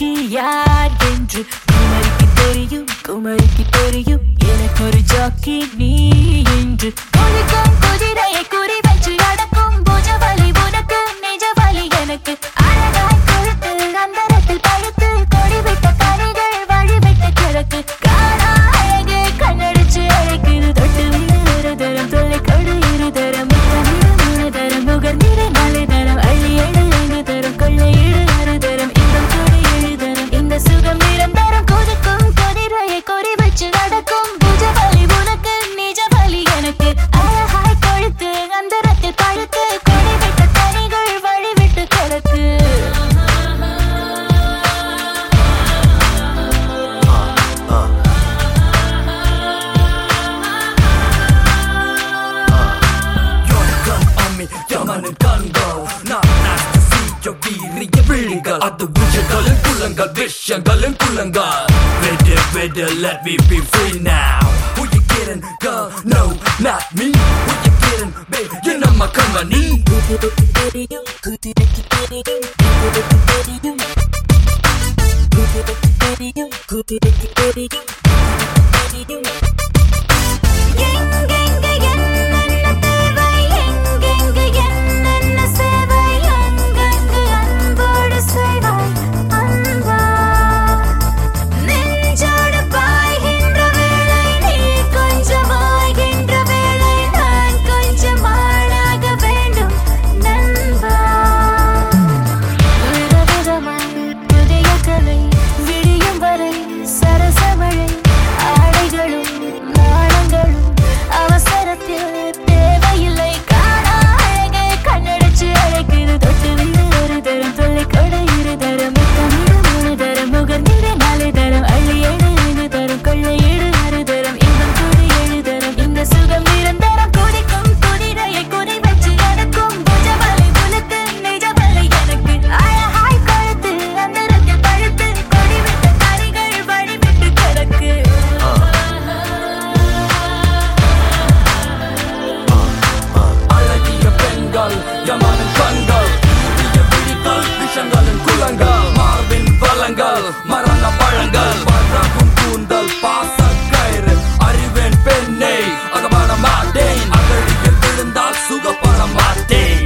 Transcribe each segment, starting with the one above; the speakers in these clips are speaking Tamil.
ஜாக்கி யார் என்று குமரிக்கு தெரியும் குமரிக்கு தெரியும் எனக்கு ஒரு ஜாக்கி நீ என்று கொதிக்கும் குதிரையை குறி வச்சு அடக்கும் புஜவலி உனக்கு நிஜவலி எனக்கு அழகாய் கொழுத்து அந்தரத்தில் பழுத்து கொடிவிட்ட கனிகள் வழிவிட்ட கிழக்கு காணா அழகு கண்ணடிச்சு அழைக்குது தொட்டு விடு ஒரு தரம் தொலை கொடு இரு தரம் முத்தமிடு மூணு தரம் முகர்ந்திரு நாலு தரம் அள்ளி எழு ஐந்து தரம் கொள்ளை இடு ஆறு தரம் இன்பம் கொடு ஏழு தரம் இந்த சுகம் நிரந்தரம் கொதிக்கும் கொதிரையை கொறி வச்சு நடக்கும் புஜவலி உனக்கு நிஜவலி எனக்கு அழகாய் கொழுத்து அந்தரத்தில் பழுத்து கொடிவிட்ட கனிகள் வழிவிட்டு கிடக்கு யோகம் அம்மி யமனின் கண்கள் நான் நாஸ்தி சீக்க வீரிய விழிகள் அது விஷயங்களின் குள்ளங்கள் விஷயங்களின் குள்ளங்கள் விடு விடு let me be free now who you kidding girl no not me who you kidding babe you know my company எங்கெங்க என்னென்ன தேவை எங்கெங்க என்னென்ன சேவை அங்கங்கு அன்போடு செய்வாய் அன்பா நெஞ்சோடு பாய்கின்ற வேளை நீ கொஞ்சம் ஆகின்ற வேளை நான் கொஞ்சம் ஆளாக வேண்டும் நண்பா விதவிதமாய் புதிய கலை விடியும் வரை சரசமழை ஆடைகளும் நாணங்களும் அவசரத்தில் தேவையில்லை காணா அழகே கண்ணடிச்சு அழைக்குது தொட்டு விடு ஒரு தரம் தொல்லை கொடை இரு தரம் முத்தமிடு மூணு தரம் முகர்ந்திடு நாலு தரம் அள்ளி ஏழு ஐந்து தரம் கொள்ளை ஏழு ஆறு தரம் இன்பம் கூறு ஏழு தரம் இந்த சுகம் நிரந்தரம் கொதிக்கும் குதிரையை குறி வச்சு நடக்கும் புஜவலை உனக்கு நிஜவலை எனக்கு அழகாய் கழுத்து அந்தரத்தில் பழுத்து கொடிவிட்ட கரிகள் வழிவிட்டு கிடக்கு அழகிய பெண்கள் யமனின் கண்கள் வீரிய விழிகள் விஷங்களின் குள்ளங்கள் மார்பின் வளங்கள் மரண பழங்கள் பழகும் கூந்தல் பாச கயிறு அறிவேன் பெண்ணை அகப்பட மாட்டேன் அகழியில் விழுந்தால் சுகப்பட மாட்டேன்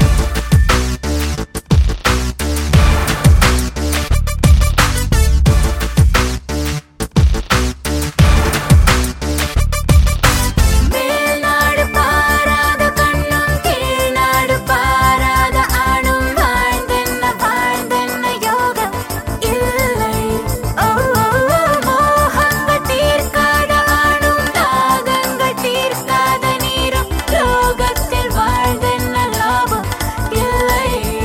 மேல்நாடு பாராத கண்ணும் கீழ்நாடு பாராத ஆணும் வாழ்ந்தென்ன வாழ்ந்தென்ன யோகம் இல்லை ஓ மோகங்கள் தீர்க்காத ஆணும் தாகங்கள் தீர்க்காத நீரும் லோகத்தில் வாழ்ந்தென்ன லாபம் இல்லை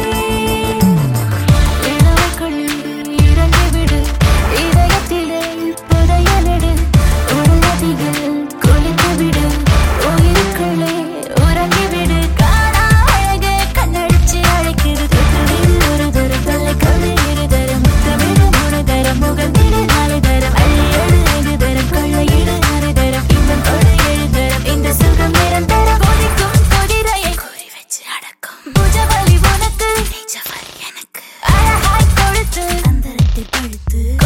இளமைக்குள்ளில் இறங்கிவிடு இதயத்திலே புதையலிடு உள்ளதில் குளித்துவிடு உயிருக்குள்ளே உறங்கிவிடு காணா அழகே கண்ணடிச்சு அழைக்குது தொட்டுவிடு ஒரு தரம் தொல்லை கொடு இரு தரம் முத்தமிடு மூணு தரம் முகந்திடு நாலு தரம் அள்ளி ஏழு ஐந்து தரம் கொள்ளையிடு ஆறு தரம் இன்பம் கொடு ஏழு தரம் இந்த சுகம் நிரந்தரம் கொதிக்கும் குதிரையை குறி வச்சு அடக்கும் புஜவலி உனக்கு நிஜவலி எனக்கு அழகாய் கொழுத்து அந்தரத்தில் பழுத்து